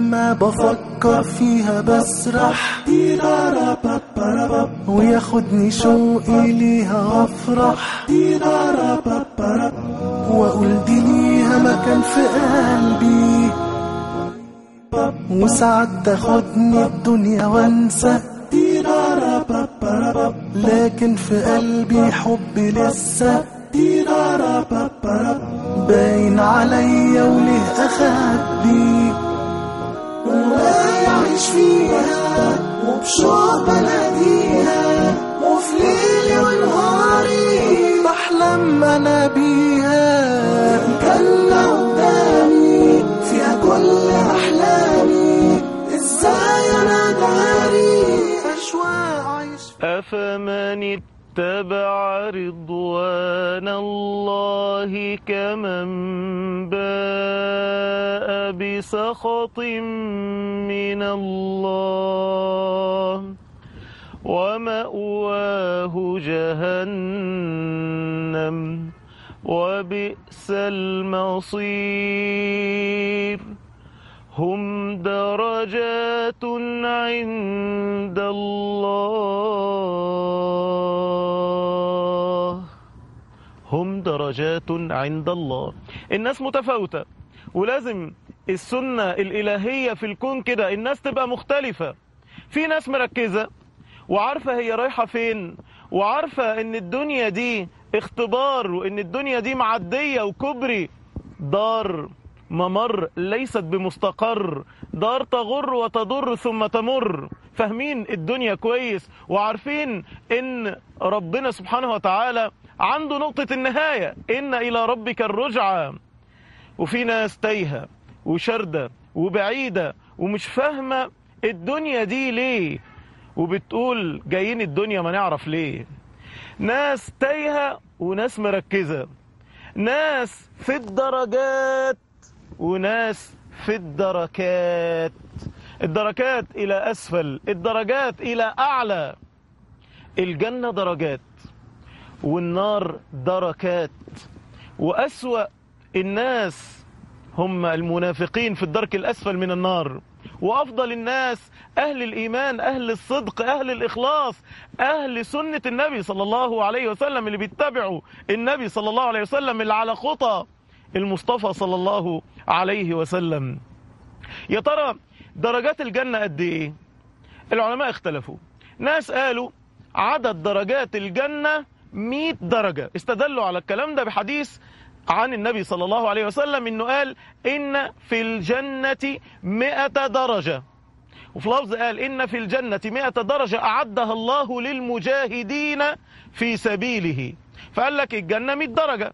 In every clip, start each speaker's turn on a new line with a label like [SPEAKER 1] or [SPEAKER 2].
[SPEAKER 1] لما بفكر فيها بسرح وياخدني شوقي ليها افرح واقول دي ليها مكان في قلبي وساعات تاخدني الدنيا وانسى لكن في قلبي حبي لسه باين عليا وليه اخبي وما يعيش فيها وبشوق بناديها وفي ليلي ونهاري بحلم انا بيها الجنة قدامي فيها كل احلامي ازاي انا داري اشواق عايش
[SPEAKER 2] أفمن اتبع رضوان الله كمن باء بسخط من الله ومأواه جهنم وبئس المصير هم درجات عند الله هم درجات عند الله الناس متفاوتة ولازم السنة الإلهية في الكون كده الناس تبقى مختلفة في ناس مركزة وعارفة هي رايحة فين وعارفة ان الدنيا دي اختبار وان الدنيا دي معدية وكبري دار ممر ليست بمستقر دار تغر وتضر ثم تمر فاهمين الدنيا كويس وعارفين ان ربنا سبحانه وتعالى عنده نقطة النهاية إن إلى ربك الرجعة وفي ناس تايهة وشردة وبعيدة ومش فاهمة الدنيا دي ليه وبتقول جايين الدنيا ما نعرف ليه ناس تايهة وناس مركزة ناس في الدرجات وناس في الدركات الدركات إلى أسفل الدرجات إلى أعلى الجنة درجات والنار دركات وأسوأ الناس هم المنافقين في الدرك الأسفل من النار وأفضل الناس أهل الإيمان أهل الصدق أهل الإخلاص أهل سنة النبي صلى الله عليه وسلم اللي بيتبعوا النبي صلى الله عليه وسلم اللي على خطى المصطفى صلى الله عليه وسلم يا ترى درجات الجنة قد إيه العلماء اختلفوا ناس قالوا عدد درجات الجنة 100 درجة استدلوا على الكلام ده بحديث عن النبي صلى الله عليه وسلم انه قال ان في الجنة مئة درجة وفي لفظ قال ان في الجنة مئة درجة اعدها الله للمجاهدين في سبيله فقال لك الجنة 100 درجة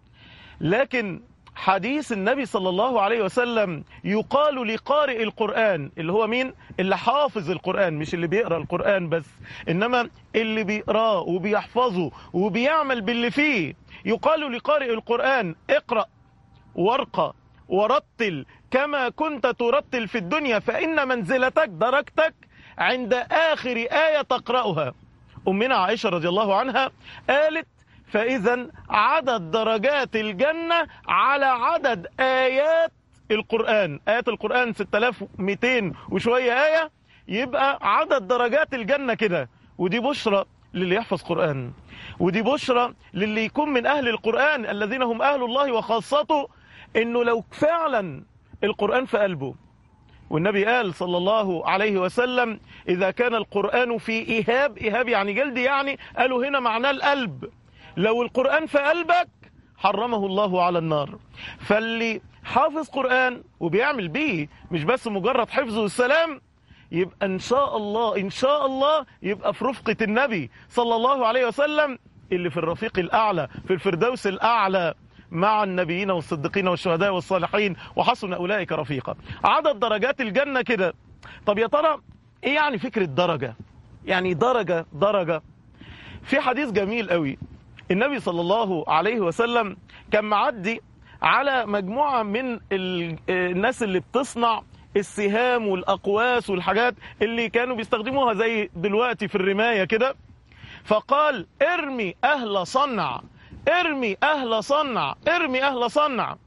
[SPEAKER 2] لكن حديث النبي صلى الله عليه وسلم يقال لقارئ القرآن اللي هو مين اللي حافظ القرآن مش اللي بيقرأ القرآن بس إنما اللي بيقراه وبيحفظه وبيعمل باللي فيه يقال لقارئ القرآن اقرأ وارقى ورتل كما كنت ترتل في الدنيا فإن منزلتك درجتك عند آخر آية تقرأها أمنا عائشة رضي الله عنها قالت فإذا عدد درجات الجنة على عدد آيات القرآن آيات القرآن 6200 وشوية آية يبقى عدد درجات الجنة كده ودي بشرى للي يحفظ قرآن ودي بشرى للي يكون من أهل القرآن الذين هم أهل الله وخاصته إنه لو فعلا القرآن في قلبه والنبي قال صلى الله عليه وسلم إذا كان القرآن في إيهاب إيهاب يعني جلد يعني قالوا هنا معناه القلب لو القرآن في قلبك حرمه الله على النار فاللي حافظ قرآن وبيعمل بيه مش بس مجرد حفظه والسلام يبقى إن شاء الله إن شاء الله يبقى في رفقة النبي صلى الله عليه وسلم اللي في الرفيق الأعلى في الفردوس الأعلى مع النبيين والصديقين والشهداء والصالحين وحسن أولئك رفيقا عدد درجات الجنة كده طب يا ترى إيه يعني فكرة درجة يعني درجة درجة في حديث جميل قوي النبي صلى الله عليه وسلم كان معدي على مجموعة من الناس اللي بتصنع السهام والأقواس والحاجات اللي كانوا بيستخدموها زي دلوقتي في الرماية كده فقال ارمي أهل صنع ارمي أهل صنع ارمي أهل صنع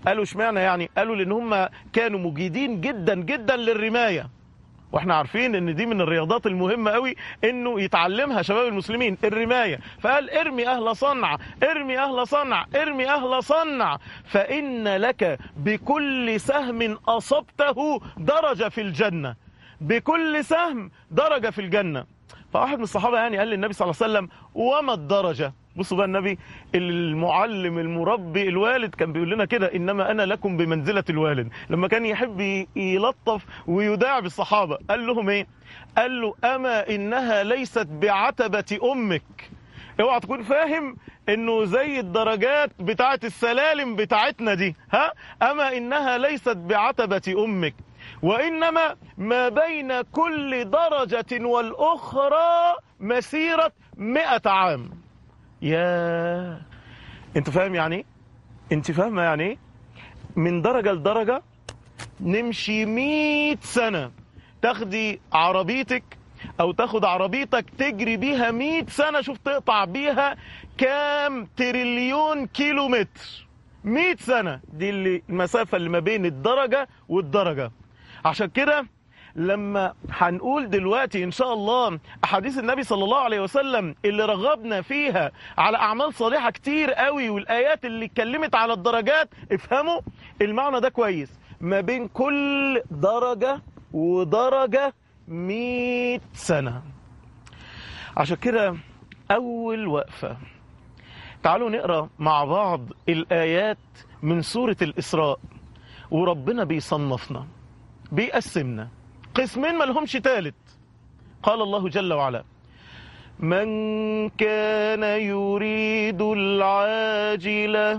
[SPEAKER 2] قالوا اشمعنى يعني قالوا لان هم كانوا مجيدين جدا جدا للرمايه واحنا عارفين ان دي من الرياضات المهمه قوي انه يتعلمها شباب المسلمين الرمايه فقال ارمي اهل صنع ارمي اهل صنع ارمي اهل صنع فان لك بكل سهم اصبته درجه في الجنه بكل سهم درجه في الجنه فواحد من الصحابه يعني قال للنبي صلى الله عليه وسلم وما الدرجه بصوا بقى النبي المعلم المربي الوالد كان بيقول لنا كده انما انا لكم بمنزله الوالد لما كان يحب ي- يلطف ويداعب الصحابه قال لهم ايه قال له اما انها ليست بعتبه امك اوعى تكون فاهم انه زي الدرجات بتاعه السلالم بتاعتنا دي ها اما انها ليست بعتبه امك وانما ما بين كل درجه والاخرى مسيره مئة عام يا انت فاهم يعني ايه انت فاهمه يعني ايه من درجه لدرجه نمشي 100 سنه تاخدي عربيتك او تاخد عربيتك تجري بيها 100 سنه شوف تقطع بيها كام تريليون كيلو متر 100 سنه دي اللي المسافه اللي ما بين الدرجه والدرجه عشان كده لما هنقول دلوقتي ان شاء الله احاديث النبي صلى الله عليه وسلم اللي رغبنا فيها على اعمال صالحه كتير قوي والايات اللي اتكلمت على الدرجات افهموا المعنى ده كويس ما بين كل درجه ودرجه 100 سنه عشان كده اول وقفه تعالوا نقرا مع بعض الايات من سوره الاسراء وربنا بيصنفنا بيقسمنا قسمين ملهمش تالت قال الله جل وعلا من كان يريد العاجلة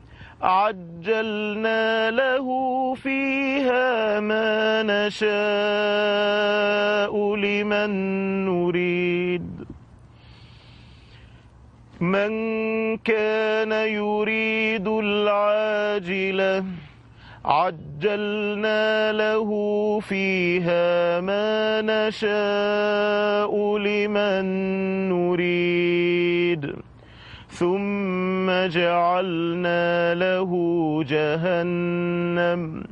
[SPEAKER 2] عجلنا له فيها ما نشاء لمن نريد من كان يريد العاجله عجلنا له فيها ما نشاء لمن نريد ثم جعلنا له جهنم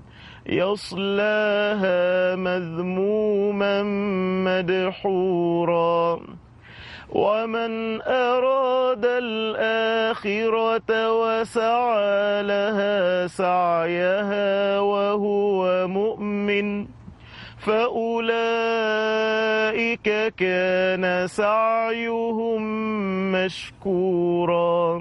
[SPEAKER 2] يصلاها مذموما مدحورا ومن أراد الآخرة وسعى لها سعيها وهو مؤمن فأولئك كان سعيهم مشكورا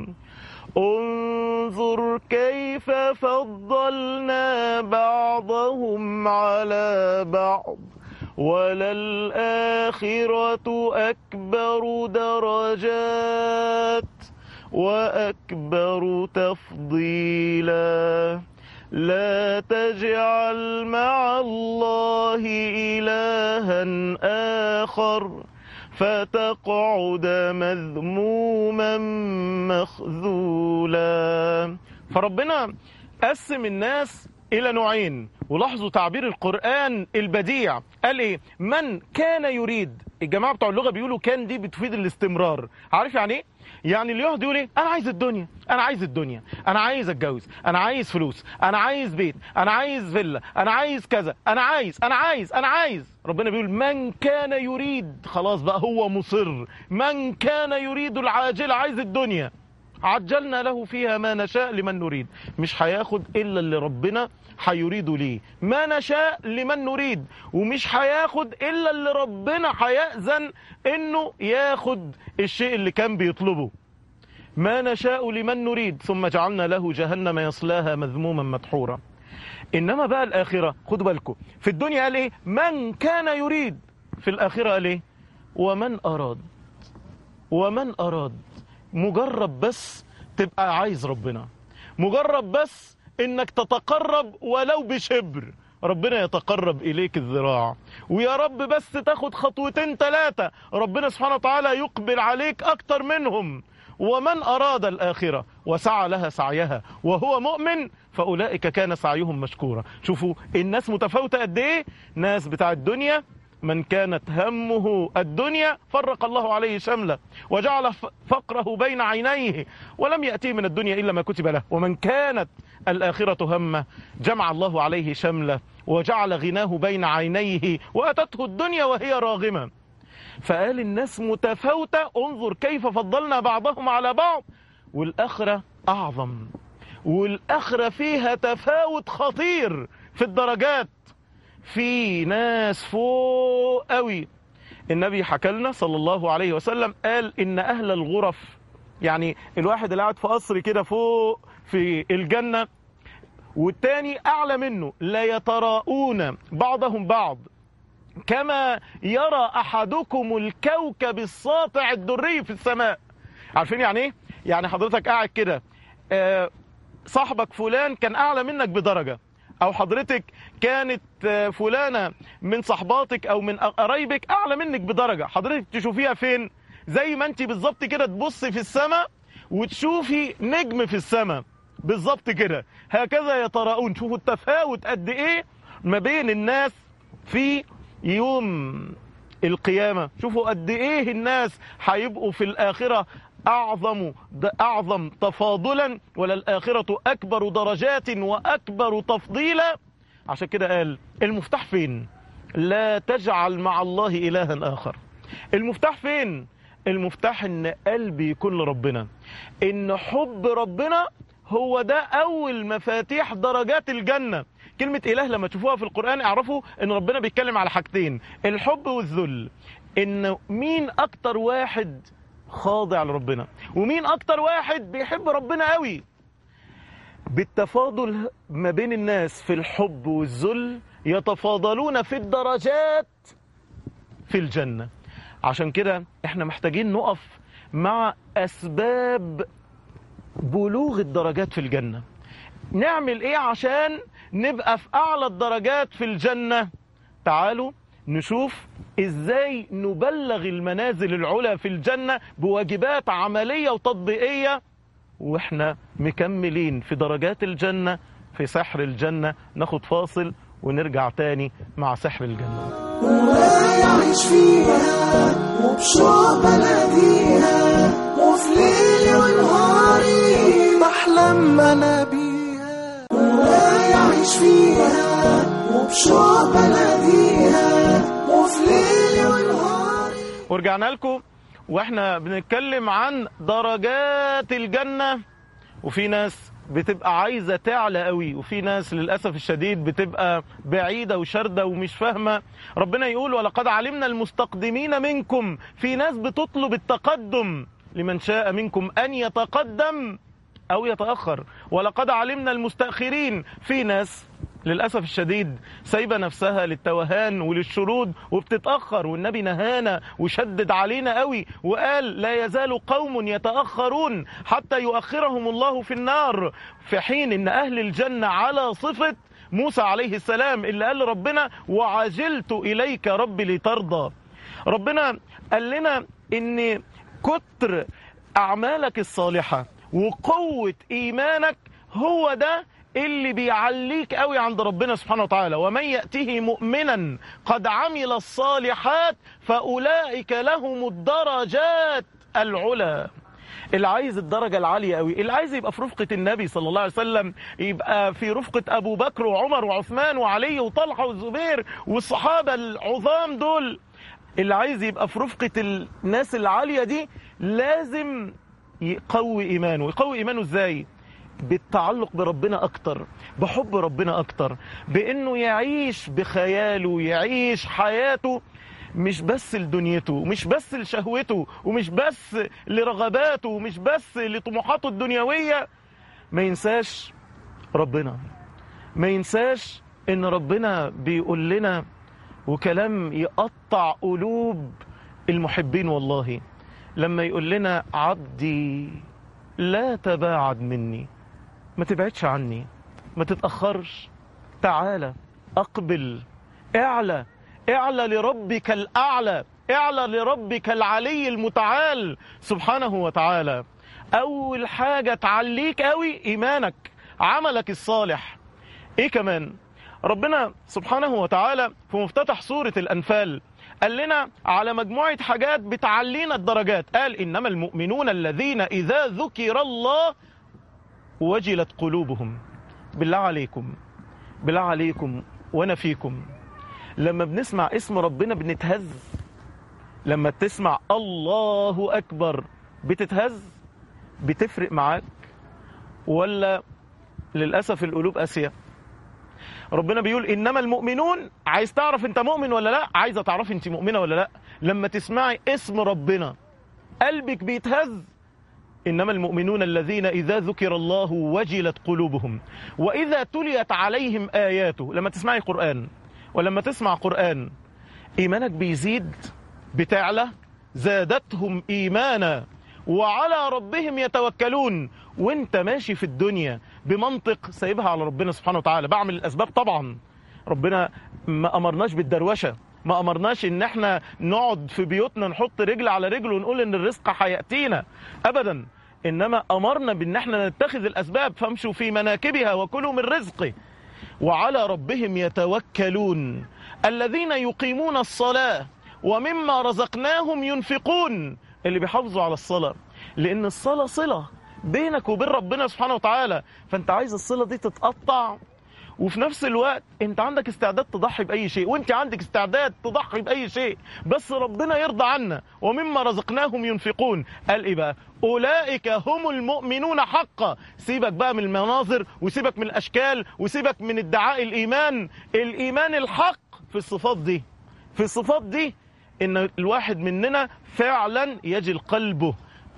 [SPEAKER 2] انظر كيف فضلنا بعضهم على بعض وللآخرة أكبر درجات وأكبر تفضيلا لا تجعل مع الله إلها آخر فتقعد مذموما مخذولا فربنا قسم الناس إلى نوعين ولاحظوا تعبير القرآن البديع قال إيه من كان يريد الجماعة بتوع اللغة بيقولوا كان دي بتفيد الاستمرار عارف يعني إيه يعني اللي يقعد يقول ايه انا عايز الدنيا انا عايز الدنيا انا عايز اتجوز انا عايز فلوس انا عايز بيت انا عايز فيلا انا عايز كذا انا عايز انا عايز انا عايز ربنا بيقول من كان يريد خلاص بقى هو مصر من كان يريد العاجله عايز الدنيا عجلنا له فيها ما نشاء لمن نريد مش هياخد الا اللي ربنا هيريده ليه ما نشاء لمن نريد ومش هياخد الا اللي ربنا هيأذن انه ياخد الشيء اللي كان بيطلبه ما نشاء لمن نريد ثم جعلنا له جهنم يصلاها مذموما مدحورا انما بقى الاخره خدوا بالكم في الدنيا قال ايه من كان يريد في الاخره قال ايه ومن اراد ومن اراد مجرد بس تبقى عايز ربنا مجرد بس انك تتقرب ولو بشبر ربنا يتقرب اليك الذراع ويا رب بس تاخد خطوتين ثلاثة ربنا سبحانه وتعالى يقبل عليك اكتر منهم ومن اراد الاخرة وسعى لها سعيها وهو مؤمن فاولئك كان سعيهم مشكورا شوفوا الناس متفاوتة قد ايه ناس بتاع الدنيا من كانت همه الدنيا فرق الله عليه شمله وجعل ف- فقره بين عينيه ولم يأتيه من الدنيا إلا ما كتب له ومن كانت الآخرة همه جمع الله عليه شمله وجعل غناه بين عينيه وأتته الدنيا وهي راغمة فقال الناس متفاوتة انظر كيف فضلنا بعضهم على بعض والآخرة أعظم والآخرة فيها تفاوت خطير في الدرجات في ناس فوق قوي النبي حكى لنا صلى الله عليه وسلم قال إن أهل الغرف يعني الواحد اللي قاعد في قصر كده فوق في الجنة والتاني أعلى منه لا يتراءون بعضهم بعض كما يرى أحدكم الكوكب الساطع الدري في السماء عارفين يعني ايه؟ يعني حضرتك قاعد كده آه، صاحبك فلان كان أعلى منك بدرجة أو حضرتك كانت آه، فلانة من صحباتك أو من قرايبك أعلى منك بدرجة حضرتك تشوفيها فين زي ما أنت بالظبط كده تبصي في السماء وتشوفي نجم في السماء بالظبط كده هكذا يتراءون شوفوا التفاوت قد إيه ما بين الناس في يوم القيامة شوفوا قد ايه الناس هيبقوا في الآخرة أعظم أعظم تفاضلا وللآخرة أكبر درجات وأكبر تفضيلا عشان كده قال المفتاح فين لا تجعل مع الله إلها آخر المفتاح فين المفتاح ان قلبي يكون لربنا ان حب ربنا هو ده اول مفاتيح درجات الجنة كلمة اله لما تشوفوها في القرآن اعرفوا ان ربنا بيتكلم على حاجتين الحب والذل ان مين اكتر واحد خاضع لربنا ومين اكتر واحد بيحب ربنا قوي بالتفاضل ما بين الناس في الحب والذل يتفاضلون في الدرجات في الجنة عشان كده احنا محتاجين نقف مع اسباب بلوغ الدرجات في الجنة نعمل ايه عشان نبقى في اعلى الدرجات في الجنة تعالوا نشوف ازاي نبلغ المنازل العلى في الجنة بواجبات عملية وتطبيقية واحنا مكملين في درجات الجنة في سحر الجنة ناخد فاصل ونرجع تاني مع سحر الجنة
[SPEAKER 1] ويعيش فيها وبشوق بلديها وفي ليلي ونهاري بحلم انا بيها ويعيش فيها وبشوق بلديها وفي ليلي ونهاري
[SPEAKER 2] ورجعنا لكم واحنا بنتكلم عن درجات الجنة وفي ناس بتبقى عايزة تعلى قوي وفي ناس للأسف الشديد بتبقى بعيدة وشاردة ومش فاهمة ربنا يقول ولقد علمنا المستقدمين منكم في ناس بتطلب التقدم لمن شاء منكم أن يتقدم أو يتأخر ولقد علمنا المستأخرين في ناس للأسف الشديد سايبة نفسها للتوهان وللشرود وبتتأخر والنبي نهانا وشدد علينا قوي وقال لا يزال قوم يتأخرون حتى يؤخرهم الله في النار في حين ان أهل الجنة على صفة موسى عليه السلام اللي قال لربنا وعجلت إليك ربي لترضى ربنا قال لنا ان كتر أعمالك الصالحة وقوة إيمانك هو ده اللي بيعليك قوي عند ربنا سبحانه وتعالى ومن يأته مؤمنا قد عمل الصالحات فأولئك لهم الدرجات العلى اللي عايز الدرجة العالية قوي اللي عايز يبقى في رفقة النبي صلى الله عليه وسلم يبقى في رفقة أبو بكر وعمر وعثمان وعلي وطلحة والزبير والصحابة العظام دول اللي عايز يبقى في رفقة الناس العالية دي لازم يقوي إيمانه يقوي إيمانه إزاي بالتعلق بربنا أكتر بحب ربنا أكتر بأنه يعيش بخياله يعيش حياته مش بس لدنيته مش بس لشهوته ومش بس لرغباته ومش بس لطموحاته الدنيوية ما ينساش ربنا ما ينساش ان ربنا بيقول لنا وكلام يقطع قلوب المحبين والله لما يقول لنا عبدي لا تباعد مني ما تبعدش عني ما تتأخرش تعالى أقبل اعلى اعلى لربك الأعلى اعلى لربك العلي المتعال سبحانه وتعالى أول حاجة تعليك قوي إيمانك عملك الصالح إيه كمان ربنا سبحانه وتعالى في مفتتح سورة الأنفال قال لنا على مجموعة حاجات بتعلينا الدرجات قال إنما المؤمنون الذين إذا ذكر الله وجلت قلوبهم بالله عليكم بالله عليكم وانا فيكم لما بنسمع اسم ربنا بنتهز لما تسمع الله اكبر بتتهز بتفرق معاك ولا للاسف القلوب قاسيه ربنا بيقول انما المؤمنون عايز تعرف انت مؤمن ولا لا عايزه تعرفي انت مؤمنه ولا لا لما تسمعي اسم ربنا قلبك بيتهز إنما المؤمنون الذين إذا ذكر الله وجلت قلوبهم وإذا تليت عليهم آياته لما تسمعي قرآن ولما تسمع قرآن إيمانك بيزيد بتعلى زادتهم إيمانا وعلى ربهم يتوكلون وانت ماشي في الدنيا بمنطق سايبها على ربنا سبحانه وتعالى بعمل الأسباب طبعا ربنا ما أمرناش بالدروشة ما أمرناش إن احنا نقعد في بيوتنا نحط رجل على رجل ونقول إن الرزق هيأتينا أبدا إنما أمرنا بإن احنا نتخذ الأسباب فامشوا في مناكبها وكلوا من رزقه وعلى ربهم يتوكلون الذين يقيمون الصلاة ومما رزقناهم ينفقون اللي بيحافظوا على الصلاة لأن الصلاة صلة بينك وبين ربنا سبحانه وتعالى فأنت عايز الصلة دي تتقطع وفي نفس الوقت انت عندك استعداد تضحي باي شيء وانت عندك استعداد تضحي باي شيء بس ربنا يرضى عنا ومما رزقناهم ينفقون قال ايه بقى اولئك هم المؤمنون حقا سيبك بقى من المناظر وسيبك من الاشكال وسيبك من ادعاء الايمان الايمان الحق في الصفات دي في الصفات دي ان الواحد مننا فعلا يجل قلبه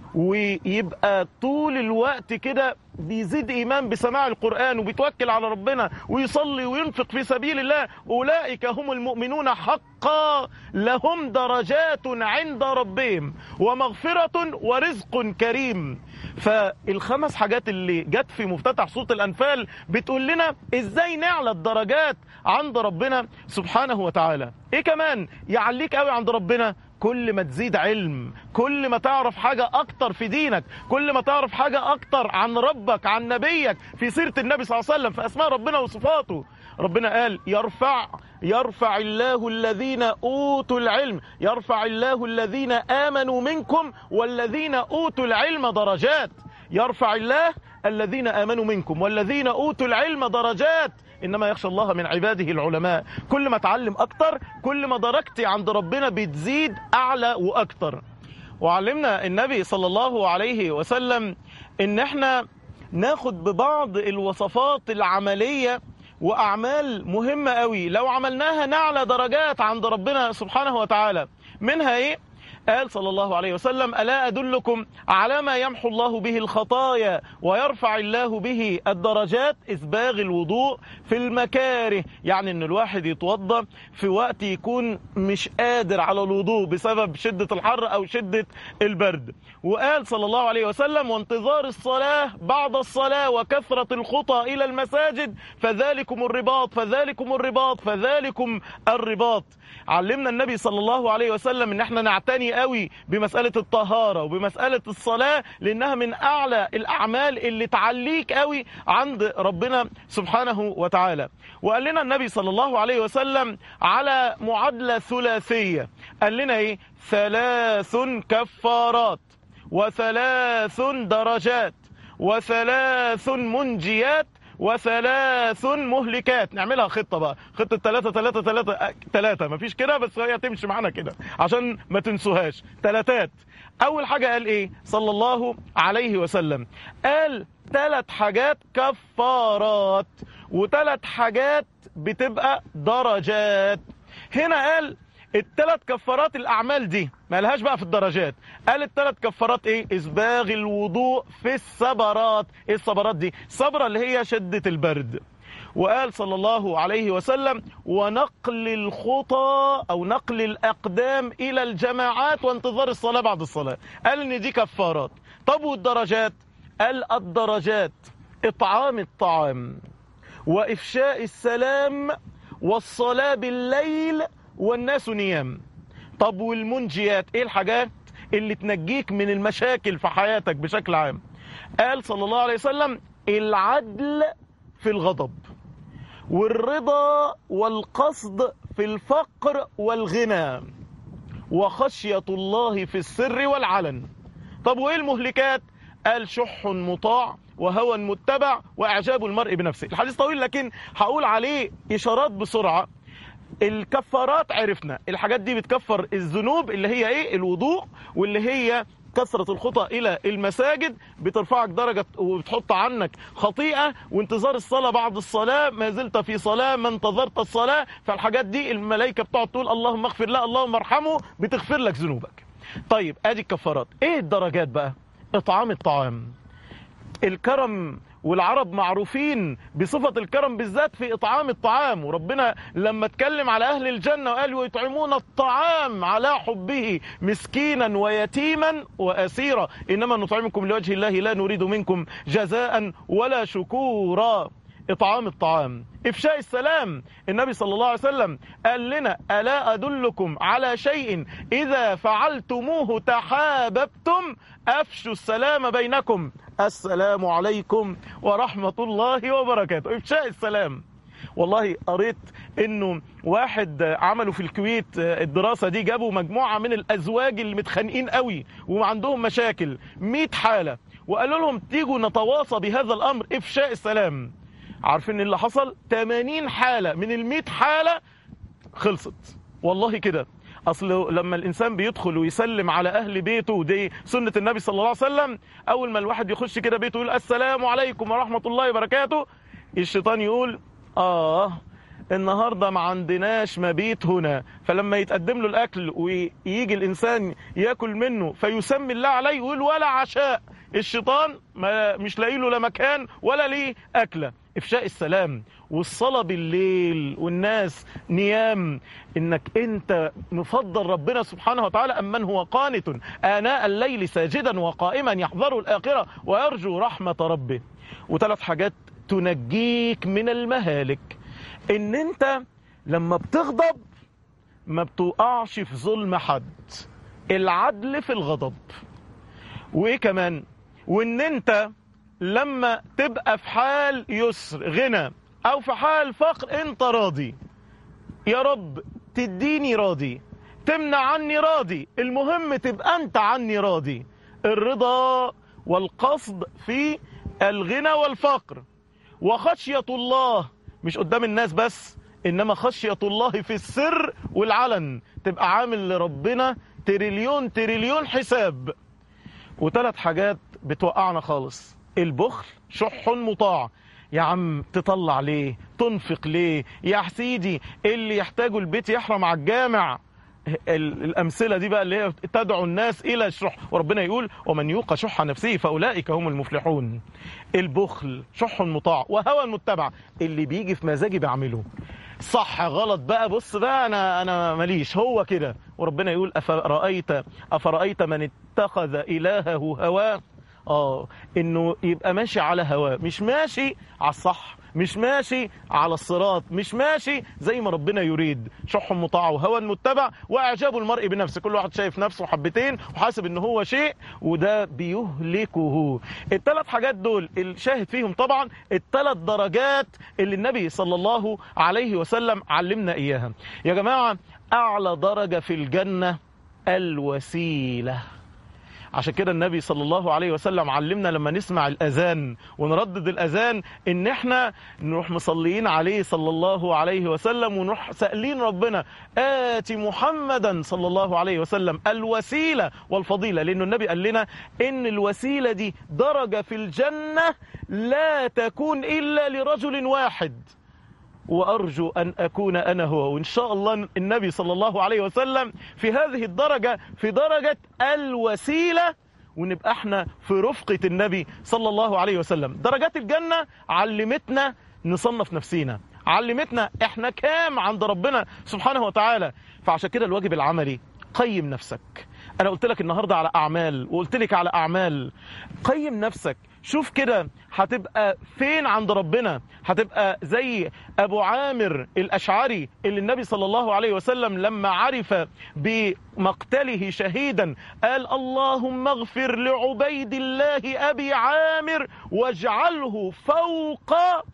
[SPEAKER 2] ويبقى طول الوقت كده بيزيد ايمان بسماع القران وبيتوكل على ربنا ويصلي وينفق في سبيل الله اولئك هم المؤمنون حقا لهم درجات عند ربهم ومغفره ورزق كريم فالخمس حاجات اللي جت في مفتتح سوره الانفال بتقول لنا ازاي نعلى الدرجات عند ربنا سبحانه وتعالى ايه كمان يعليك قوي عند ربنا كل ما تزيد علم كل ما تعرف حاجة أكتر في دينك كل ما تعرف حاجة أكتر عن ربك عن نبيك في سيرة النبي صلى الله عليه وسلم في أسماء ربنا وصفاته ربنا قال يرفع يرفع الله الذين أوتوا العلم يرفع الله الذين آمنوا منكم والذين أوتوا العلم درجات يرفع الله الذين آمنوا منكم والذين أوتوا العلم درجات إنما يخشى الله من عباده العلماء كل ما تعلم أكتر كل ما درجتي عند ربنا بتزيد أعلى وأكتر وعلمنا النبي صلى الله عليه وسلم إن احنا ناخد ببعض الوصفات العملية وأعمال مهمة قوي لو عملناها نعلى درجات عند ربنا سبحانه وتعالى منها إيه؟ قال صلى الله عليه وسلم ألا أدلكم على ما يمحو الله به الخطايا ويرفع الله به الدرجات إسباغ الوضوء في المكاره يعني أن الواحد يتوضى في وقت يكون مش قادر على الوضوء بسبب شدة الحر أو شدة البرد وقال صلى الله عليه وسلم وانتظار الصلاة بعد الصلاة وكثرة الخطى إلى المساجد فذلكم الرباط فذلكم الرباط فذلكم الرباط علمنا النبي صلى الله عليه وسلم ان احنا نعتني قوي بمسألة الطهارة وبمسألة الصلاة لانها من اعلى الاعمال اللي تعليك قوي عند ربنا سبحانه وتعالى وقال لنا النبي صلى الله عليه وسلم على معادلة ثلاثية قال لنا ايه ثلاث كفارات وثلاث درجات وثلاث منجيات وثلاث مهلكات نعملها خطة بقى خطة ثلاثة ثلاثة ثلاثة ثلاثة مفيش كده بس هي تمشي معانا كده عشان ما تنسوهاش ثلاثات أول حاجة قال إيه صلى الله عليه وسلم قال ثلاث حاجات كفارات وثلاث حاجات بتبقى درجات هنا قال الثلاث كفارات الاعمال دي مالهاش بقى في الدرجات قال الثلاث كفارات ايه اسباغ الوضوء في الصبرات ايه الصبرات دي الصبره اللي هي شده البرد وقال صلى الله عليه وسلم ونقل الخطى او نقل الاقدام الى الجماعات وانتظار الصلاه بعد الصلاه قال ان دي كفارات طب والدرجات قال الدرجات اطعام الطعام وافشاء السلام والصلاه بالليل والناس نيام طب والمنجيات ايه الحاجات اللي تنجيك من المشاكل في حياتك بشكل عام قال صلى الله عليه وسلم العدل في الغضب والرضا والقصد في الفقر والغنى وخشية الله في السر والعلن طب وإيه المهلكات قال شح مطاع وهوى متبع وإعجاب المرء بنفسه الحديث طويل لكن هقول عليه إشارات بسرعة الكفارات عرفنا الحاجات دي بتكفر الذنوب اللي هي ايه الوضوء واللي هي كثرة الخطى إلى المساجد بترفعك درجة وبتحط عنك خطيئة وانتظار الصلاة بعد الصلاة ما زلت في صلاة ما انتظرت الصلاة فالحاجات دي الملائكة بتقعد تقول اللهم اغفر له اللهم ارحمه بتغفر لك ذنوبك طيب ادي الكفارات ايه الدرجات بقى اطعام الطعام الكرم والعرب معروفين بصفة الكرم بالذات في إطعام الطعام وربنا لما اتكلم على أهل الجنة وقال ويطعمون الطعام على حبه مسكينا ويتيما وأسيرا إنما نطعمكم لوجه الله لا نريد منكم جزاء ولا شكورا إطعام الطعام إفشاء السلام النبي صلى الله عليه وسلم قال لنا ألا أدلكم على شيء إذا فعلتموه تحاببتم أفشوا السلام بينكم السلام عليكم ورحمة الله وبركاته إفشاء السلام والله قريت انه واحد عملوا في الكويت الدراسة دي جابوا مجموعة من الازواج اللي متخانقين قوي وعندهم مشاكل 100 حالة وقالوا لهم تيجوا نتواصى بهذا الامر افشاء السلام عارفين اللي حصل 80 حالة من ال 100 حالة خلصت والله كده اصل لما الانسان بيدخل ويسلم على اهل بيته دي سنة النبي صلى الله عليه وسلم اول ما الواحد يخش كده بيته يقول السلام عليكم ورحمة الله وبركاته الشيطان يقول اه النهاردة ما عندناش مبيت هنا فلما يتقدم له الاكل ويجي الانسان ياكل منه فيسمي الله عليه يقول ولا عشاء الشيطان ما مش لاقي له لا مكان ولا ليه اكله افشاء السلام والصلاه بالليل والناس نيام انك انت مفضل ربنا سبحانه وتعالى ام من هو قانت اناء الليل ساجدا وقائما يحذر الاخره ويرجو رحمه ربه وثلاث حاجات تنجيك من المهالك ان انت لما بتغضب ما بتوقعش في ظلم حد العدل في الغضب وايه كمان وان انت لما تبقى في حال يسر غنى او في حال فقر انت راضي يا رب تديني راضي تمنع عني راضي المهم تبقى انت عني راضي الرضا والقصد في الغنى والفقر وخشية الله مش قدام الناس بس انما خشية الله في السر والعلن تبقى عامل لربنا تريليون تريليون حساب وثلاث حاجات بتوقعنا خالص البخل شح مطاع يا عم تطلع ليه تنفق ليه يا سيدي اللي يحتاجوا البيت يحرم على الجامع الأمثلة دي بقى اللي هي تدعو الناس إلى الشح وربنا يقول ومن يوق شح نفسه فأولئك هم المفلحون البخل شح مطاع وهوى متبع اللي بيجي في مزاجي بعمله صح غلط بقى بص بقى انا انا ماليش هو كده وربنا يقول افرايت افرايت من اتخذ الهه هواه اه انه يبقى ماشي على هواه مش ماشي على الصح مش ماشي على الصراط مش ماشي زي ما ربنا يريد شح مطاع وهوى متبع واعجاب المرء بنفسه كل واحد شايف نفسه حبتين وحاسب ان هو شيء وده بيهلكه الثلاث حاجات دول الشاهد فيهم طبعا الثلاث درجات اللي النبي صلى الله عليه وسلم علمنا اياها يا جماعه اعلى درجه في الجنه الوسيله عشان كده النبي صلى الله عليه وسلم علمنا لما نسمع الأذان ونردد الأذان إن احنا نروح مصليين عليه صلى الله عليه وسلم ونروح سألين ربنا آتي محمدا صلى الله عليه وسلم الوسيلة والفضيلة لأنه النبي قال لنا إن الوسيلة دي درجة في الجنة لا تكون إلا لرجل واحد وأرجو أن أكون أنا هو وإن شاء الله النبي صلى الله عليه وسلم في هذه الدرجة في درجة الوسيلة ونبقى احنا في رفقة النبي صلى الله عليه وسلم درجات الجنة علمتنا نصنف نفسينا علمتنا احنا كام عند ربنا سبحانه وتعالى فعشان كده الواجب العملي قيم نفسك انا قلت لك النهاردة على اعمال وقلت لك على اعمال قيم نفسك شوف كده هتبقى فين عند ربنا هتبقى زي ابو عامر الاشعري اللي النبي صلى الله عليه وسلم لما عرف بمقتله شهيدا قال اللهم اغفر لعبيد الله ابي عامر واجعله فوق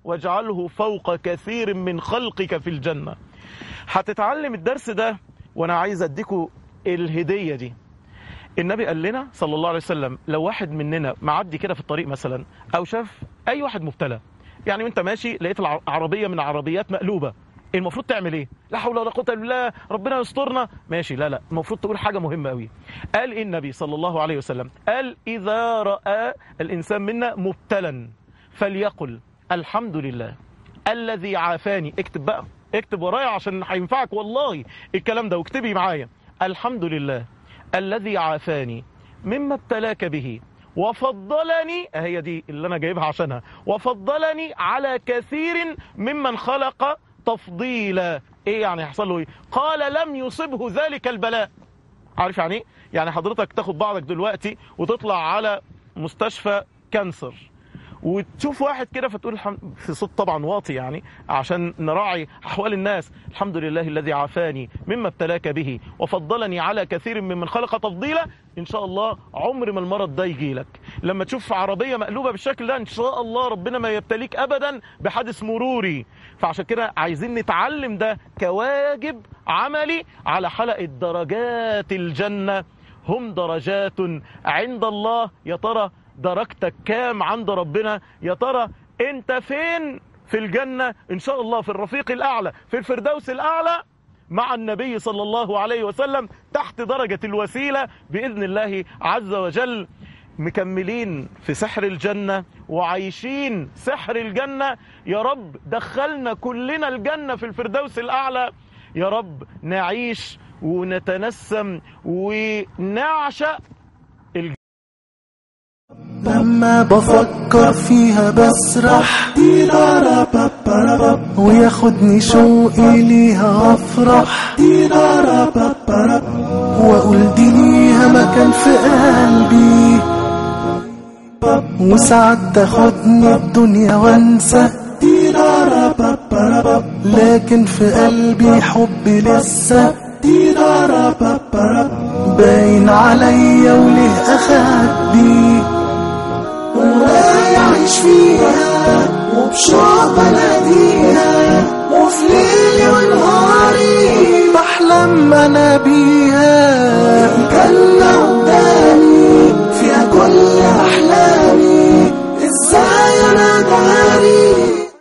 [SPEAKER 2] واجعله فوق كثير من خلقك في الجنة هتتعلم الدرس ده وانا عايز اديكوا الهدية دي النبي قال لنا صلى الله عليه وسلم لو واحد مننا معدي كده في الطريق مثلا او شاف اي واحد مبتلى يعني وانت ماشي لقيت العربية من عربيات مقلوبة المفروض تعمل ايه لا حول ولا قوه الا بالله ربنا يسترنا ماشي لا لا المفروض تقول حاجه مهمه قوي قال إيه النبي صلى الله عليه وسلم قال اذا راى الانسان منا مبتلا فليقل الحمد لله الذي عافاني اكتب بقى اكتب ورايا عشان هينفعك والله الكلام ده واكتبي معايا الحمد لله الذي عافاني مما ابتلاك به وفضلني هي دي اللي انا جايبها عشانها وفضلني على كثير ممن خلق تفضيلا ايه يعني هيحصل له ايه قال لم يصبه ذلك البلاء عارف يعني ايه يعني حضرتك تاخد بعضك دلوقتي وتطلع على مستشفى كانسر وتشوف واحد كده فتقول الحمد في صوت طبعا واطي يعني عشان نراعي احوال الناس الحمد لله الذي عافاني مما ابتلاك به وفضلني على كثير ممن خلق تفضيلا ان شاء الله عمر ما المرض ده يجي لك لما تشوف عربيه مقلوبه بالشكل ده ان شاء الله ربنا ما يبتليك ابدا بحادث مروري فعشان كده عايزين نتعلم ده كواجب عملي على حلقه درجات الجنه هم درجات عند الله يا ترى درجتك كام عند ربنا يا ترى انت فين في الجنة ان شاء الله في الرفيق الاعلى في الفردوس الاعلى مع النبي صلى الله عليه وسلم تحت درجة الوسيلة بإذن الله عز وجل مكملين في سحر الجنة وعايشين سحر الجنة يا رب دخلنا كلنا الجنة في الفردوس الأعلى يا رب نعيش ونتنسم ونعشق
[SPEAKER 1] لما بفكر فيها بسرح وياخدني شوقي ليها افرح واقول دي ليها مكان في قلبي وساعات تاخدني الدنيا وانسى لكن في قلبي حبي لسه باين عليا وليه اخدي ويعيش فيها وبشوق بناديها وفي ليلي ونهاري بحلم انا بيها